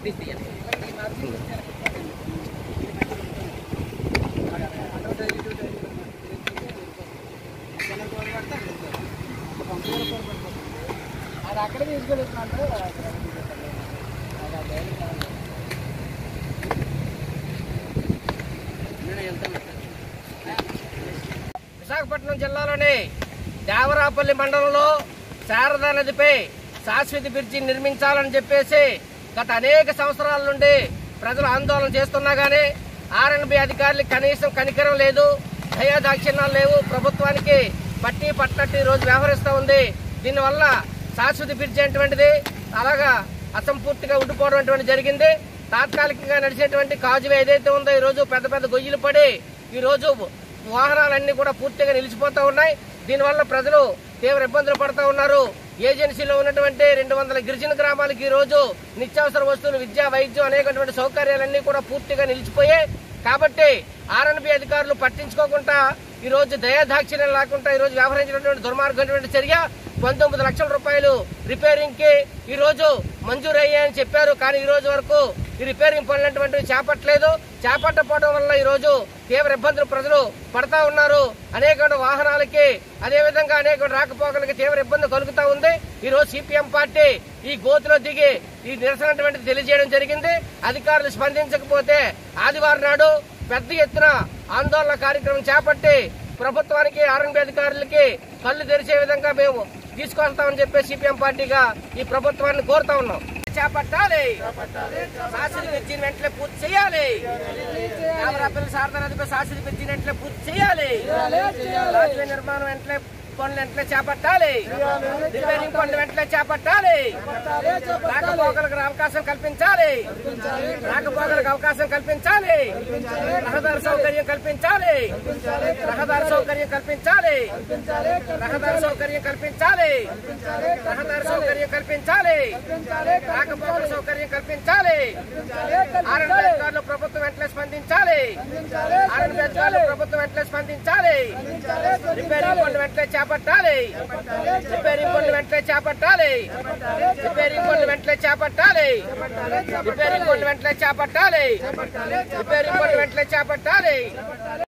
అది అక్కడ తీసుకెళ్ళిందంటే విశాఖపట్నం జిల్లాలోని దేవరాపల్లి మండలంలో శారదా నదిపై శాశ్వత బ్రిడ్జి నిర్మించాలని చెప్పేసి గత అనేక సంవత్సరాల నుండి ప్రజలు ఆందోళన చేస్తున్నా గానీ ఆర్ఎన్బి అధికారులకు కనీసం కనికరం లేదు దయాదాక్షిణ్యాలు లేవు ప్రభుత్వానికి పట్టి పట్టట్టు ఈ రోజు వ్యవహరిస్తూ ఉంది దీనివల్ల శాశ్వత బ్రిడ్జి అటువంటిది అలాగా అసంపూర్తిగా ఉండిపోవడం అటువంటి జరిగింది తాత్కాలికంగా నడిచేటువంటి కాజువే ఏదైతే ఉందో ఈ రోజు పెద్ద పెద్ద గొయ్యిలు పడి ఈ రోజు వాహనాలన్నీ కూడా పూర్తిగా నిలిచిపోతా ఉన్నాయి దీనివల్ల ప్రజలు తీవ్ర ఇబ్బందులు పడుతూ ఉన్నారు ఏజెన్సీలో ఉన్నటువంటి రెండు వందల గిరిజన గ్రామాలకు ఈ రోజు నిత్యావసర వస్తువులు విద్య వైద్యం అనేకటువంటి సౌకర్యాలన్నీ కూడా పూర్తిగా నిలిచిపోయాయి కాబట్టి ఆర్ఎన్బి అధికారులు పట్టించుకోకుండా ఈ రోజు దయాదాక్షిణ్యం లేకుండా ఈ రోజు వ్యవహరించినటువంటి దుర్మార్గమైనటువంటి చర్య పంతొమ్మిది లక్షల రూపాయలు రిపేరింగ్ కి ఈ రోజు మంజూరు అయ్యాయని చెప్పారు కానీ ఈ రోజు వరకు ఈ రిపేరింగ్ పనులటువంటివి చేపట్టలేదు చేపట్టకపోవడం వల్ల ఈ రోజు తీవ్ర ఇబ్బందులు ప్రజలు పడతా ఉన్నారు అనేక వాహనాలకి అదేవిధంగా అనేక రాకపోకలకి తీవ్ర ఇబ్బంది కలుగుతా ఉంది ఈ రోజు సిపిఎం పార్టీ ఈ గోతులో దిగి ఈ నిరసన అటువంటిది తెలియజేయడం జరిగింది అధికారులు స్పందించకపోతే ఆదివారం నాడు పెద్ద ఎత్తున ఆందోళన కార్యక్రమం చేపట్టి ప్రభుత్వానికి ఆర్ఎన్బి అధికారులకి కళ్ళు తెరిచే విధంగా మేము తీసుకొస్తామని చెప్పి సిపిఎం పార్టీగా ఈ ప్రభుత్వాన్ని కోరుతా ఉన్నాం చేపట్టాలి శాసన బ్రిడ్జిని వెంటనే పూర్తి చేయాలి రామరాపల్లి శారదా నదిపై శాసన బ్రిడ్జిని వెంటనే పూర్తి చేయాలి రాజువే నిర్మాణం వెంటనే పనులు వెంటనే చేపట్టాలి రిపేరింగ్ పనులు వెంటనే చేపట్టాలి రాకపోకలకు అవకాశం కల్పించాలి రాకపోకలకు అవకాశం కల్పించాలి రహదారి సౌకర్యం కల్పించాలి రహదారి సౌకర్యం కల్పించాలి రహదారి సౌకర్యం కల్పించాలి రహదారి సౌకర్యం కల్పించాలి రాకపోకల సౌకర్యం కల్పించాలి ఆర్ఎన్బి అధికారులు ప్రభుత్వం వెంటనే స్పందించాలి ఆర్ఎన్బి అధికారులు ప్రభుత్వం వెంటనే స్పందించాలి రిపేరింగ్ పనులు వెంటనే చేపట్టాలి రిపేరింగ్ పనులు వెంటనే చేపట్టాలి రిపేరింగ్ పనులు వెంటనే చేపట్టాలి రిపేరింగ్ పనులు వెంటనే చేపట్టాలి రిపేరింగ్ పనులు వెంటనే చేపట్టాలి